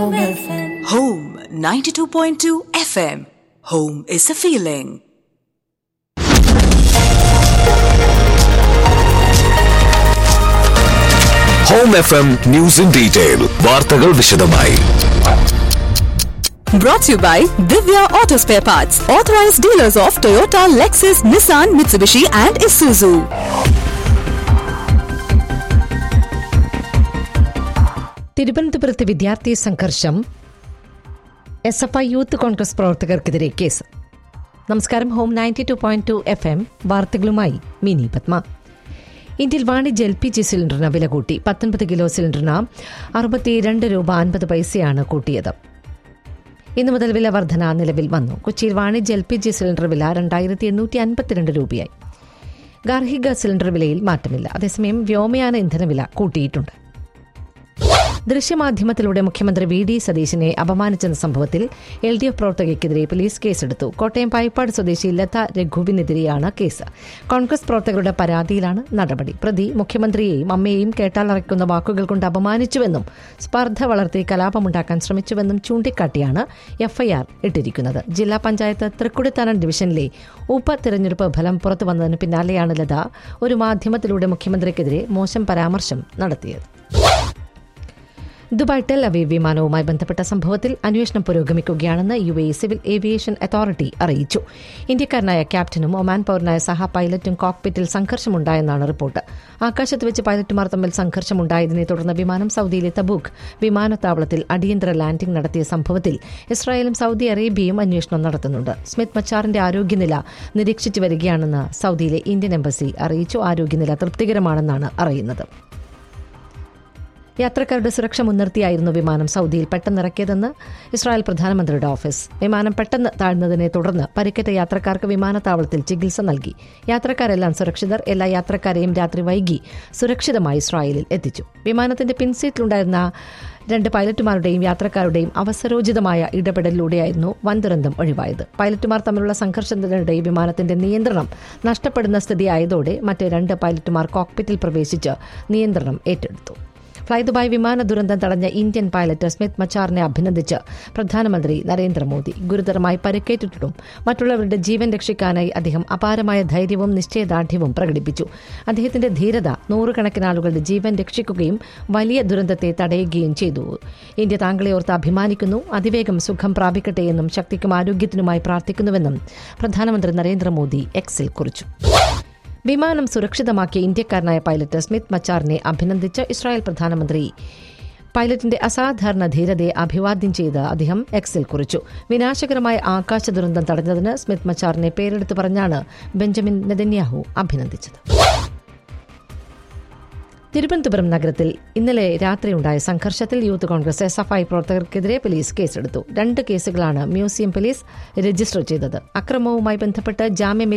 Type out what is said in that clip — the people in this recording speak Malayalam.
Home 92.2 FM. Home is a feeling. Home F M news in detail വാർത്തകൾ വിശദമായി Brought to you by Divya Auto Spare Parts, authorized dealers of Toyota, Lexus, Nissan, Mitsubishi, and Isuzu. തിരുവനന്തപുരത്ത് വിദ്യാർത്ഥി സംഘർഷം S F I youth Congress പ്രവർത്തകർക്കെതിരെ കേസ് നമസ്കാരം home ninety two point two F M വാർത്തകളുമായി മിനി പത്മ ഇന്ത്യയിൽ വാണിജ്യ എൽ പി ജി സിലിണ്ടറിന് വില കൂട്ടി പത്തൊൻപത് കിലോ സിലിണ്ടറിന് അറുപത്തിരണ്ട് രൂപ അൻപത് പൈസയാണ് കൂട്ടിയത് ഇന്നു മുതൽ വില വർധന നിലവിൽ വന്നു കൊച്ചിയിൽ വാണിജ്യ എൽ പി ജി സിലിണ്ടർ വില രണ്ടായിരത്തി എണ്ണൂറ്റി അൻപത്തിരണ്ട് രൂപയായി ഗാർഹിക സിലിണ്ടർ വിലയിൽ മാറ്റമില്ല അതേസമയം വ്യോമയാന ഇന്ധനവില കൂട്ടിയിട്ടുണ്ട് ദൃശ്യമാധ്യമത്തിലൂടെ മുഖ്യമന്ത്രി വി ഡി സതീശിനെ അപമാനിച്ചെന്ന സംഭവത്തിൽ എൽ ഡി എഫ് പ്രവർത്തകയ്ക്കെതിരെ പോലീസ് കേസെടുത്തു കോട്ടയം പായിപ്പാട് സ്വദേശി ലത രഘുവിനെതിരെയാണ് കേസ് കോൺഗ്രസ് പ്രവർത്തകരുടെ പരാതിയിലാണ് നടപടി പ്രതി മുഖ്യമന്ത്രിയെയും അമ്മയെയും കേട്ടാലറയ്ക്കുന്ന വാക്കുകൾ കൊണ്ട് അപമാനിച്ചുവെന്നും സ്പർദ്ധ വളർത്തി കലാപമുണ്ടാക്കാൻ ശ്രമിച്ചുവെന്നും ചൂണ്ടിക്കാട്ടിയാണ് എഫ്ഐആർ ഇട്ടിരിക്കുന്നത് ജില്ലാ പഞ്ചായത്ത് തൃക്കുടിത്താനം ഡിവിഷനിലെ ഉപതെരഞ്ഞെടുപ്പ് ഫലം പുറത്തു വന്നതിന് പിന്നാലെയാണ് ലത ഒരു മാധ്യമത്തിലൂടെ മുഖ്യമന്ത്രിക്കെതിരെ മോശം പരാമർശം നടത്തിയത് ദുബായ് ടെൽ അവീവ് വിമാനവുമായി ബന്ധപ്പെട്ട സംഭവത്തിൽ അന്വേഷണം പുരോഗമിക്കുകയാണെന്ന് U A civil aviation authority അറിയിച്ചു ഇന്ത്യക്കാരനായ ക്യാപ്റ്റനും ഒമാൻ പൌരനായ സഹ പൈലറ്റും കോക്പിറ്റിൽ സംഘർഷമുണ്ടായെന്നാണ് റിപ്പോർട്ട് ആകാശത്ത് വെച്ച് പൈലറ്റുമാർ തമ്മിൽ സംഘർഷമുണ്ടായതിനെ തുടർന്ന് വിമാനം സൌദിയിലെ തബൂക്ക് വിമാനത്താവളത്തിൽ അടിയന്തര ലാൻഡിംഗ് നടത്തിയ സംഭവത്തിൽ ഇസ്രായേലും സൌദി അറേബ്യയും അന്വേഷണം നടത്തുന്നുണ്ട് സ്മിത്ത് മച്ചാറിന്റെ ആരോഗ്യനില നിരീക്ഷിച്ചു വരികയാണെന്ന് സൌദിയിലെ ഇന്ത്യൻ എംബസി അറിയിച്ചു ആരോഗ്യനില തൃപ്തികരമാണെന്നാണ് അറിയുന്നത് യാത്രക്കാരുടെ സുരക്ഷ മുൻനിർത്തിയായിരുന്നു വിമാനം സൗദിയിൽ പെട്ടെന്നിറക്കിയതെന്ന് ഇസ്രായേൽ പ്രധാനമന്ത്രിയുടെ ഓഫീസ് വിമാനം പെട്ടെന്ന് താഴ്ന്നതിനെ തുടർന്ന് പരിക്കേറ്റ യാത്രക്കാർക്ക് വിമാനത്താവളത്തിൽ ചികിത്സ നൽകി യാത്രക്കാരെല്ലാം സുരക്ഷിതർ എല്ലാ യാത്രക്കാരെയും രാത്രി വൈകി സുരക്ഷിതമായി ഇസ്രായേലിൽ എത്തിച്ചു വിമാനത്തിന്റെ പിൻസീറ്റിലുണ്ടായിരുന്ന രണ്ട് പൈലറ്റുമാരുടെയും യാത്രക്കാരുടെയും അവസരോചിതമായ ഇടപെടലിലൂടെയായിരുന്നു വൻ ദുരന്തം ഒഴിവായത് പൈലറ്റുമാർ തമ്മിലുള്ള സംഘർഷത്തിനിടെ വിമാനത്തിന്റെ നിയന്ത്രണം നഷ്ടപ്പെടുന്ന സ്ഥിതിയായതോടെ മറ്റ് രണ്ട് പൈലറ്റുമാർ കോക്പിറ്റിൽ പ്രവേശിച്ച് നിയന്ത്രണം ഏറ്റെടുത്തു ഫ്ലൈ ദുബായ് വിമാന ദുരന്തം തടഞ്ഞ ഇന്ത്യൻ പൈലറ്റ് സ്മിത്ത് മച്ചാറിനെ അഭിനന്ദിച്ച് പ്രധാനമന്ത്രി നരേന്ദ്രമോദി ഗുരുതരമായി പരിക്കേറ്റിട്ടും മറ്റുള്ളവരുടെ ജീവൻ രക്ഷിക്കാനായി അദ്ദേഹം അപാരമായ ധൈര്യവും നിശ്ചയദാർഢ്യവും പ്രകടിപ്പിച്ചു അദ്ദേഹത്തിന്റെ ധീരത നൂറുകണക്കിന് ആളുകളുടെ ജീവൻ രക്ഷിക്കുകയും വലിയ ദുരന്തത്തെ തടയുകയും ചെയ്തു ഇന്ത്യ താങ്കളെ ഓർത്ത് അഭിമാനിക്കുന്നു അതിവേഗം സുഖം പ്രാപിക്കട്ടെ എന്നും ശക്തിക്കും ആരോഗ്യത്തിനുമായി പ്രാർത്ഥിക്കുന്നുവെന്നും പ്രധാനമന്ത്രി നരേന്ദ്രമോദി എക്സിൽ കുറിച്ചു വിമാനം സുരക്ഷിതമാക്കിയ ഇന്ത്യക്കാരനായ പൈലറ്റ് സ്മിത്ത് മച്ചാറിനെ അഭിനന്ദിച്ച് ഇസ്രായേൽ പ്രധാനമന്ത്രി പൈലറ്റിന്റെ അസാധാരണ ധീരതയെ അഭിവാദ്യം ചെയ്ത് അദ്ദേഹം എക്സിൽ കുറിച്ചു വിനാശകരമായ ആകാശ ദുരന്തം തടഞ്ഞതിന് സ്മിത്ത് മച്ചാറിനെ പേരെടുത്ത് പറഞ്ഞാണ് ബെഞ്ചമിൻ നെതന്യാഹു അഭിനന്ദിച്ചത് തിരുവനന്തപുരം നഗരത്തിൽ ഇന്നലെ രാത്രിയുണ്ടായ സംഘർഷത്തിൽ youth Congress S F I പ്രവർത്തകർക്കെതിരെ പോലീസ് കേസെടുത്തു രണ്ട് കേസുകളാണ് മ്യൂസിയം പോലീസ് രജിസ്റ്റർ ചെയ്തത് അക്രമവുമായി ബന്ധപ്പെട്ട് ജാമ്യമില്ല